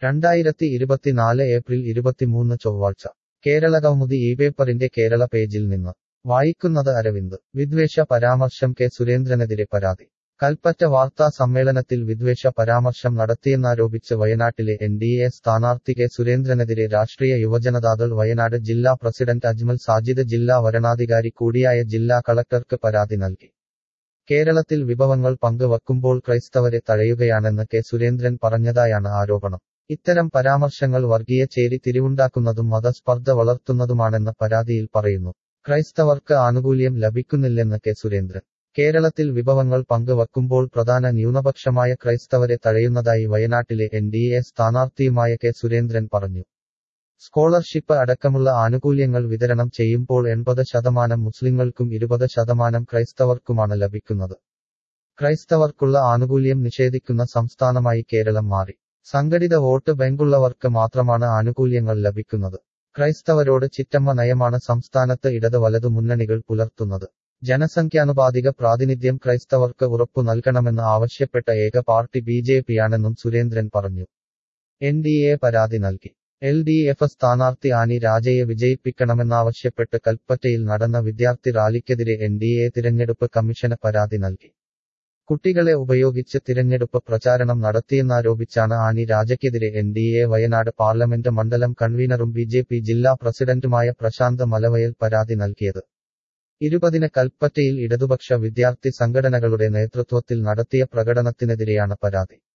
രണ്ടായിരത്തി ഇരുപത്തിനാല് ഏപ്രിൽ ഇരുപത്തിമൂന്ന് ചൊവ്വാഴ്ച കേരള കൗമുദി ഈ പേപ്പറിന്റെ കേരള പേജിൽ നിന്ന് വായിക്കുന്നത് അരവിന്ദ് വിദ്വേഷ പരാമർശം കെ സുരേന്ദ്രനെതിരെ പരാതി കൽപ്പറ്റ വാർത്താ സമ്മേളനത്തിൽ വിദ്വേഷ പരാമർശം നടത്തിയെന്നാരോപിച്ച് വയനാട്ടിലെ എൻ ഡി എ സ്ഥാനാർത്ഥി കെ സുരേന്ദ്രനെതിരെ രാഷ്ട്രീയ യുവജനതാദൾ വയനാട് ജില്ലാ പ്രസിഡന്റ് അജ്മൽ സാജിദ് ജില്ലാ വരണാധികാരി കൂടിയായ ജില്ലാ കളക്ടർക്ക് പരാതി നൽകി കേരളത്തിൽ വിഭവങ്ങൾ പങ്കുവയ്ക്കുമ്പോൾ ക്രൈസ്തവരെ തഴയുകയാണെന്ന് കെ സുരേന്ദ്രൻ പറഞ്ഞതായാണ് ആരോപണം ഇത്തരം പരാമർശങ്ങൾ വർഗീയ ചേരി തിരിവുണ്ടാക്കുന്നതും മതസ്പർദ്ധ വളർത്തുന്നതുമാണെന്ന് പരാതിയിൽ പറയുന്നു ക്രൈസ്തവർക്ക് ആനുകൂല്യം ലഭിക്കുന്നില്ലെന്ന് കെ സുരേന്ദ്രൻ കേരളത്തിൽ വിഭവങ്ങൾ പങ്കുവയ്ക്കുമ്പോൾ പ്രധാന ന്യൂനപക്ഷമായ ക്രൈസ്തവരെ തഴയുന്നതായി വയനാട്ടിലെ എൻ ഡി എ സ്ഥാനാർത്ഥിയുമായ കെ സുരേന്ദ്രൻ പറഞ്ഞു സ്കോളർഷിപ്പ് അടക്കമുള്ള ആനുകൂല്യങ്ങൾ വിതരണം ചെയ്യുമ്പോൾ എൺപത് ശതമാനം മുസ്ലിങ്ങൾക്കും ഇരുപത് ശതമാനം ക്രൈസ്തവർക്കുമാണ് ലഭിക്കുന്നത് ക്രൈസ്തവർക്കുള്ള ആനുകൂല്യം നിഷേധിക്കുന്ന സംസ്ഥാനമായി കേരളം മാറി സംഘടിത വോട്ട് ബാങ്കുള്ളവർക്ക് മാത്രമാണ് ആനുകൂല്യങ്ങൾ ലഭിക്കുന്നത് ക്രൈസ്തവരോട് ചിറ്റമ്മ നയമാണ് സംസ്ഥാനത്ത് ഇടത് വലതു മുന്നണികൾ പുലർത്തുന്നത് ജനസംഖ്യാനുപാതിക പ്രാതിനിധ്യം ക്രൈസ്തവർക്ക് ഉറപ്പു നൽകണമെന്ന് ആവശ്യപ്പെട്ട ഏക പാർട്ടി ബി ജെ പിയാണെന്നും സുരേന്ദ്രൻ പറഞ്ഞു എൻ ഡി എ പരാതി നൽകി എൽ ഡി എഫ് സ്ഥാനാർത്ഥി ആനി രാജയെ വിജയിപ്പിക്കണമെന്നാവശ്യപ്പെട്ട് കൽപ്പറ്റയിൽ നടന്ന വിദ്യാർത്ഥി റാലിക്കെതിരെ എൻ ഡി എ തിരഞ്ഞെടുപ്പ് കമ്മീഷന് പരാതി നൽകി കുട്ടികളെ ഉപയോഗിച്ച് തിരഞ്ഞെടുപ്പ് പ്രചാരണം നടത്തിയെന്നാരോപിച്ചാണ് ആനി രാജയ്ക്കെതിരെ N D A Wayanad parliament മണ്ഡലം കൺവീനറും ബി ജെ പി ജില്ലാ പ്രസിഡന്റുമായ പ്രശാന്ത് മലവയൽ പരാതി നൽകിയത് ഇരുപതിന് കൽപ്പറ്റയിൽ ഇടതുപക്ഷ വിദ്യാർത്ഥി സംഘടനകളുടെ നേതൃത്വത്തിൽ നടത്തിയ പ്രകടനത്തിനെതിരെയാണ് പരാതി